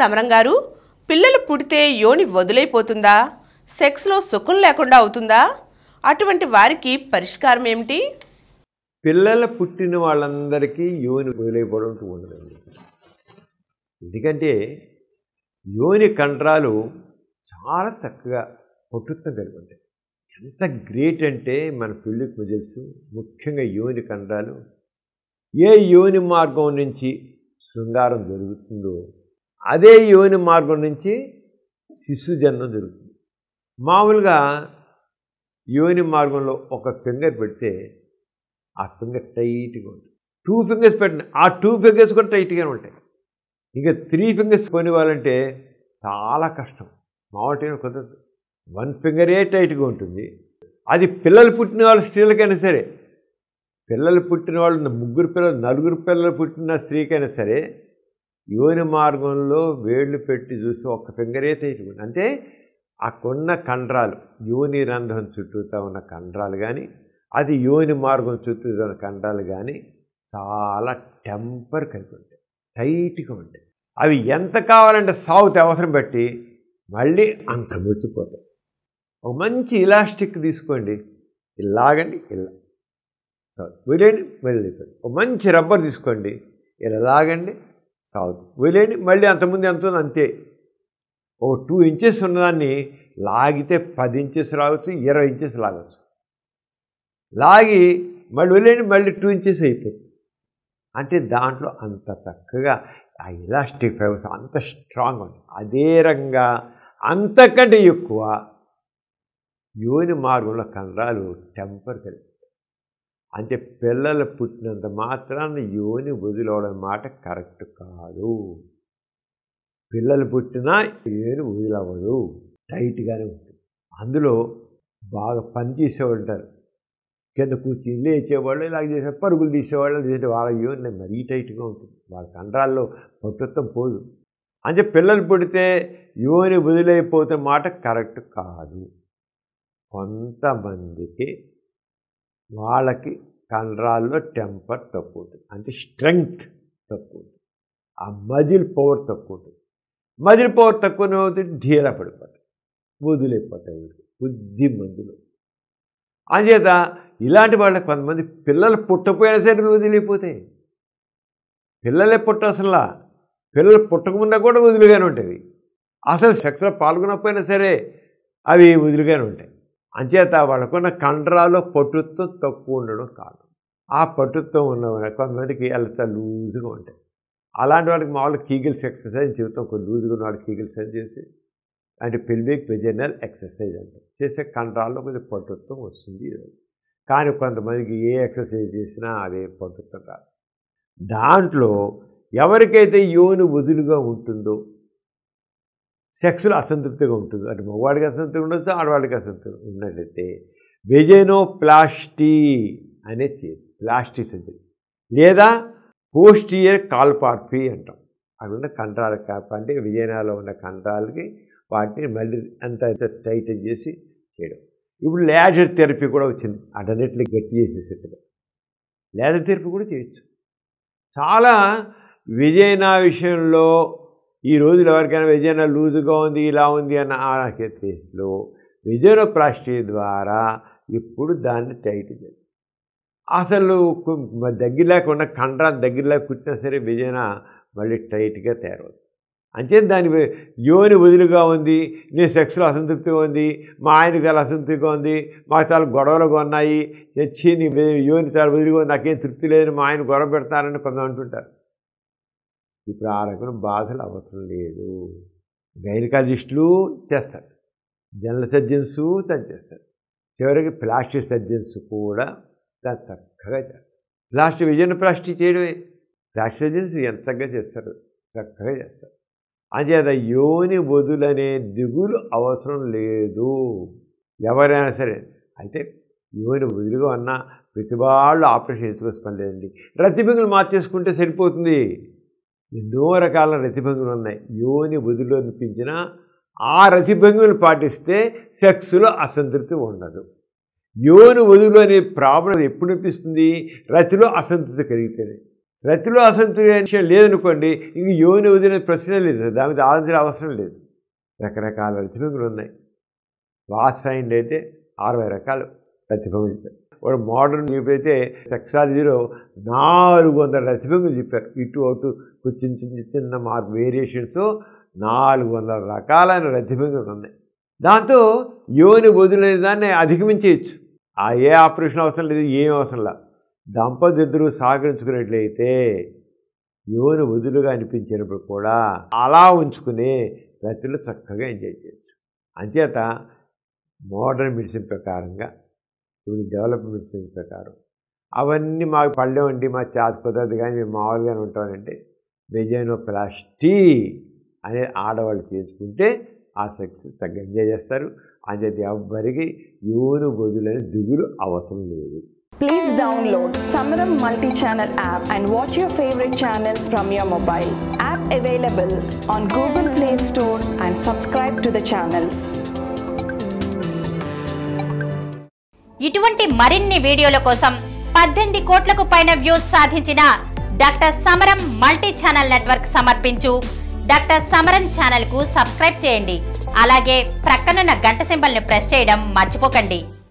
సమరం గారు పిల్లలు పుడితే యోని వదిలైపోతుందా సెక్స్లో సుఖం లేకుండా అవుతుందా అటువంటి వారికి పరిష్కారం ఏమిటి పిల్లలు పుట్టిన వాళ్ళందరికీ యోని వదిలేయబడం ఉండదండి ఎందుకంటే యోని కండరాలు చాలా చక్కగా పట్టుత్వం కలిగి ఉంటాయి ఎంత గ్రేట్ అంటే మన పెళ్ళికి తెలుసు ముఖ్యంగా యోని కండరాలు ఏ యోని మార్గం నుంచి శృంగారం జరుగుతుందో అదే యోని మార్గం నుంచి శిశు జన్మం జరుగుతుంది మామూలుగా యోని మార్గంలో ఒక ఫింగర్ పెడితే ఆ ఫింగర్ టైట్గా ఉంటుంది టూ ఫింగర్స్ పెట్టిన ఆ టూ ఫింగర్స్ కూడా టైట్గానే ఉంటాయి ఇంకా త్రీ ఫింగర్స్ కొనివ్వాలంటే చాలా కష్టం మామూలుగా కుదరదు వన్ ఫింగరే టైట్గా ఉంటుంది అది పిల్లలు పుట్టిన వాళ్ళ స్త్రీలకైనా సరే పిల్లలు పుట్టిన వాళ్ళు ముగ్గురు పిల్లలు నలుగురు పిల్లలు పుట్టిన స్త్రీకైనా సరే యోని మార్గంలో వేళ్ళు పెట్టి చూసి ఒక్క ఫింగరే టైట్గా ఉంటుంది అంటే అక్కడున్న కండరాలు యోని రంధ్రం చుట్టూతా ఉన్న కండరాలు కానీ అది యోని మార్గం చుట్టూ ఉన్న కండరాలు కానీ చాలా టెంపర్ కలిగి ఉంటాయి టైట్గా ఉంటాయి అవి ఎంత కావాలంటే సాగుతే అవసరం బట్టి మళ్ళీ అంత ముచ్చిపోతాయి ఒక మంచి ఇలాస్టిక్ తీసుకోండి ఇలాగండి ఇలా సాగు వదిలేండి మళ్ళీ ఒక మంచి రబ్బర్ తీసుకోండి ఇలా లాగండి సాగు వదిలేండి మళ్ళీ అంతకుముందు ఎంత ఉందో అంతే ఓ టూ ఇంచెస్ ఉన్నదాన్ని లాగితే పది ఇంచెస్ రావచ్చు ఇరవై ఇంచెస్ లాగచ్చు లాగి మళ్ళీ వదిలేండి మళ్ళీ టూ ఇంచెస్ అయిపోతుంది అంటే దాంట్లో అంత చక్కగా ఆ ఇలాస్టిక్ ఫైబర్స్ అంత స్ట్రాంగ్ ఉంటుంది అదే రకంగా అంతకంటే ఎక్కువ యోని మార్గంలో కండరాలు టెంపర్ కలిగి అంటే పిల్లలు పుట్టినంత మాత్రాన యోని వదిలవడం మాట కరెక్ట్ కాదు పిల్లలు పుట్టినా యోని వదిలవ్వదు టైట్గానే ఉంటుంది అందులో బాగా పని చేసేవాళ్ళు ఉంటారు కింద కూర్చుని లేచేవాళ్ళు ఇలాగ చేసే పరుగులు తీసేవాళ్ళు చేసే వాళ్ళ యోని మరీ టైట్గా ఉంటుంది వాళ్ళ కండరాల్లో పట్టుత్వం పోదు అంటే పిల్లలు పుడితే యోని వదిలైపోతున్న మాట కరెక్ట్ కాదు కొంతమందికి వాళ్ళకి కండరాల్లో టెంపర్ తక్కువ ఉంటుంది అంటే స్ట్రెంగ్త్ తక్కువ ఉంటుంది ఆ మజిల్ పవర్ తక్కువ ఉంటుంది మజిల్ పవర్ తక్కువ అవుతుంది ఢీలా పడిపోతాయి వదిలేకపోతాయి వీడికి బుద్ధి మందులు అంచేత ఇలాంటి వాళ్ళకి కొంతమంది పిల్లలు పుట్టపోయినా సరే వదిలిపోతాయి పిల్లలే పుట్టసలా పిల్లలు పుట్టకముందా కూడా వదిలిగానే ఉంటాయి అసలు సెక్స్లో పాల్గొనకపోయినా సరే అవి వదిలిగానే ఉంటాయి అంచేత వాళ్ళకున్న కండరాల్లో పటుత్వం తక్కువ ఉండడం కాదు ఆ పటుత్వం ఉన్న కొంతమందికి ఎంత లూజుగా ఉంటాయి అలాంటి వాళ్ళకి మామూలుగా కీగిల్స్ ఎక్సర్సైజ్ చెబుతాం ఒక లూజుగా ఉన్న వాళ్ళకి కీగిల్స్ చేసి అంటే పెల్విక్ వెజనల్ ఎక్సర్సైజ్ అంటాం చేసే కండరాల్లో కొద్దిగా పటుత్వం వస్తుంది కానీ కొంతమందికి ఏ ఎక్సర్సైజ్ చేసినా అదే పటుత్వం రాదు దాంట్లో ఎవరికైతే యోని వదులుగా ఉంటుందో సెక్స్లో అసంతృప్తిగా ఉంటుందో అంటే మగవాడికి అసంతృప్తి ఉండొచ్చు ఆడవాడికి అసంతృప్తి ఉన్నట్లయితే వెజెనోప్లాస్టీ అనే చేసి ప్లాస్టీ సర్జరీ లేదా పోస్టియర్ కాల్పార్పీ అంటాం అవి ఉన్న కండరాల కాప అంటే విజయనాలో ఉన్న కండరాలకి వాటిని మళ్ళీ అంత టైట్ చేసి చేయడం ఇప్పుడు లేజర్ థెరపీ కూడా వచ్చింది అటన్నిటిని గట్టి చేసేసేట్టుగా లేజర్ థెరపీ కూడా చేయొచ్చు చాలా విజయనా విషయంలో ఈ రోజులు ఎవరికైనా విజయన లూజుగా ఉంది ఇలా ఉంది అన్న ఆ కేసులో విజయనోప్లాస్టీ ద్వారా ఇప్పుడు దాన్ని టైట్ చేయాలి అసలు దగ్గర లేకుండా కండరాలు దగ్గర లేక పుట్టినా సరే విజయన మళ్ళీ టైట్గా తయారవుతుంది అంతే దాని యోని వదులుగా ఉంది నేను సెక్స్లో అసంతృప్తిగా ఉంది మా ఆయనకి చాలా అసంతృప్తిగా ఉంది మాకు చాలా గొడవలుగా ఉన్నాయి తెచ్చి నీ యోని చాలా వదిలిగా ఉంది నాకేం తృప్తి లేదని మా ఆయన గొడవ పెడతారని కొంత అంటుంటారు ఇప్పుడు ఆ రకమైన బాధలు అవసరం లేదు గైనకాలజిస్టులు చేస్తారు జనరల్ సర్జన్స్ దాన్ని చేస్తారు చివరికి ప్లాస్టిక్ సర్జన్స్ కూడా దాన్ని చక్కగా చేస్తారు ప్లాస్టిక్ విజయన ప్లాస్టిక్ చేయడమే ప్లాస్టిక్ సర్జన్స్ ఎంత చక్కగా చేస్తారు చక్కగా చేస్తారు అంచేత యోని వదులనే దిగులు అవసరం లేదు ఎవరైనా సరే అయితే యోని వదులుగా ఉన్నా ప్రతి వాళ్ళు ఆపరేషన్ చేసుకోవాల్సిన పని లేదండి రతిబింగులు మార్చేసుకుంటే సరిపోతుంది ఎన్నో రకాల రతిభంగులు ఉన్నాయి యోని వదులు అనిపించిన ఆ రతిభంగులు పాటిస్తే సెక్స్లో అసంతృప్తి ఉండదు యోని వదులు అనే ప్రాబ్లం ఎప్పుడు అనిపిస్తుంది రతిలో అసంతృప్తి కలిగితేనే రతిలో అసంతుల్యం లేదనుకోండి ఇంక యోని వదిలే ప్రశ్న లేదు దాని మీద ఆలోచన అవసరం లేదు రకరకాల రతిభంగులు ఉన్నాయి వాత్సాయంలో అయితే అరవై రకాలు రతిభంగులు చెప్పారు వాడు మోడర్న్ చెప్పైతే సెక్సాలజీలో నాలుగు వందల రతిభంగులు చెప్పారు ఇటు అటు చిన్న చిన్న చిన్న మార్పు వేరియేషన్స్ నాలుగు వందల రకాలైన రతిభంగులు ఉన్నాయి దాంతో యోని వదిలేని దాన్ని అధిగమించేయచ్చు ఆ ఏ ఆపరేషన్ అవసరం లేదు ఏం అవసరం లేదు దంపతిద్దరూ సహకరించుకున్నట్లయితే యోని వదులుగా అనిపించినప్పుడు కూడా అలా ఉంచుకుని రతిలో చక్కగా ఎంజాయ్ చేయొచ్చు అంచేత మోడర్న్ మెడిసిన్ ప్రకారంగా ఇప్పుడు డెవలప్ మెడిసిన్ ప్రకారం అవన్నీ మాకు పళ్ళేమండి మా చేత కుదరదు కానీ మేము మామూలుగానే ఉంటామంటే బెజైనోప్లాస్టీ అనే ఆడవాళ్ళు చేసుకుంటే ఆ సెక్స్ చక్కగా ఎంజాయ్ చేస్తారు అంచేత ఎవ్వరికి యోను వదులని దిగులు అవసరం లేదు Please download Samaram multi-channel app and watch your favorite channels from your mobile. App available on Google Play Store and subscribe to the channels. ఇటువంటి మరిన్ని వీడియోల కోసం పద్దెనిమిది కోట్లకు పైన వ్యూస్ సాధించిన doctor Samaram multi channel network సమర్పించు డాక్టర్ సమరం ఛానల్ కు సబ్స్క్రైబ్ చేయండి అలాగే ప్రక్కనున్న గంట సింబల్ ని ప్రెస్ చేయడం మర్చిపోకండి